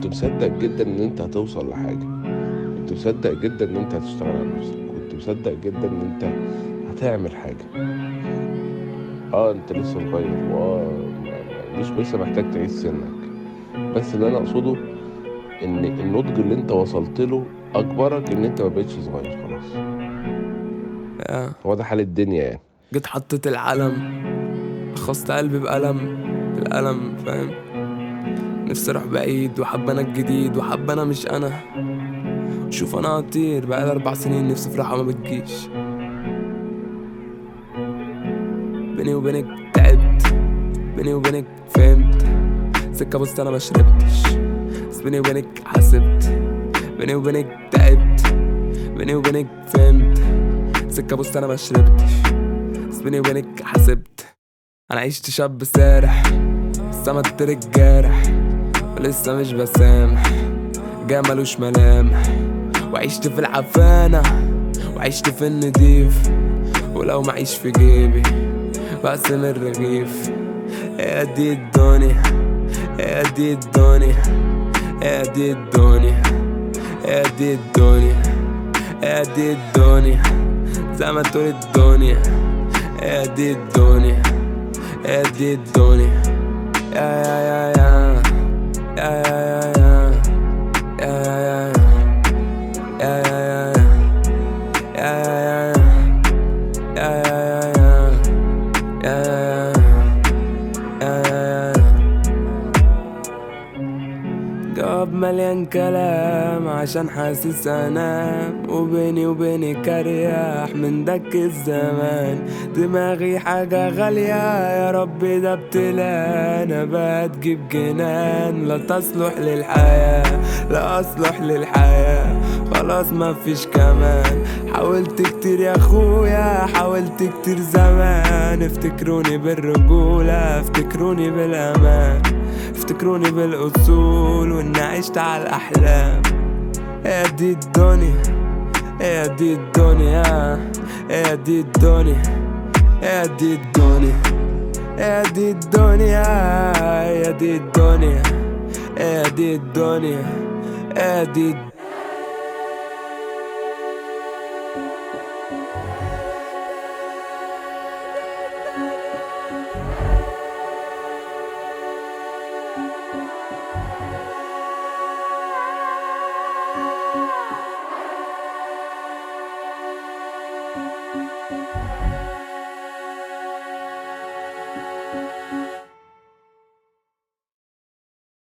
كنت مصدق جدا ان انت هتوصل لحاجة كنت مصدق جدا ان انت هتشتغل على نفسك كنت مصدق جدا ان انت هتعمل حاجة اه انت لسه صغير واه ما- مش لسه محتاج تعيش سنك بس اللي انا اقصده ان النضج اللي انت وصلت له اجبرك ان انت ما بقتش صغير خلاص آه. هو ده حال الدنيا يعني جيت حطيت العلم خصت قلبي بقلم القلم فاهم نفسي اروح بعيد وحب انا الجديد وحب انا مش انا شوف انا هطير بقالي اربع سنين نفسي في راحه ما بتجيش بيني وبينك تعبت بيني وبينك فهمت سكه بص انا ما شربتش بس بيني وبينك حسبت بيني وبينك تعبت بيني وبينك فهمت سكه بص انا ما شربتش بس بيني وبينك حسبت انا عشت شاب سارح بس انا الترك جارح ولسه مش بسامح جا ملوش ملامح وعشت في العفانة وعشت في النضيف ولو معيش في جيبي بقسم الرغيف يا دي الدنيا يا دي الدنيا يا دي الدنيا يا دي الدنيا يا دي الدنيا زي ما تقول الدنيا يا دي الدنيا يا دي الدنيا يا يا يا يا يا يا يا يا يا يا يا يا يا يا يا يا يا جواب مليان كلام عشان حاسس انام وبيني وبينك اريح من دك الزمان دماغي حاجة غالية يا رب ده ابتلاء انا بتجيب جنان لا تصلح للحياة لا اصلح للحياة خلاص ما فيش كمان حاولت كتير يا اخويا حاولت كتير زمان افتكروني بالرجولة افتكروني بالامان افتكروني بالاصول واني عشت على الاحلام يا دي الدنيا يا دي الدنيا يا دي الدنيا يا دي الدنيا يا دي الدنيا يا دي الدنيا يا دي الدنيا يا دي الدنيا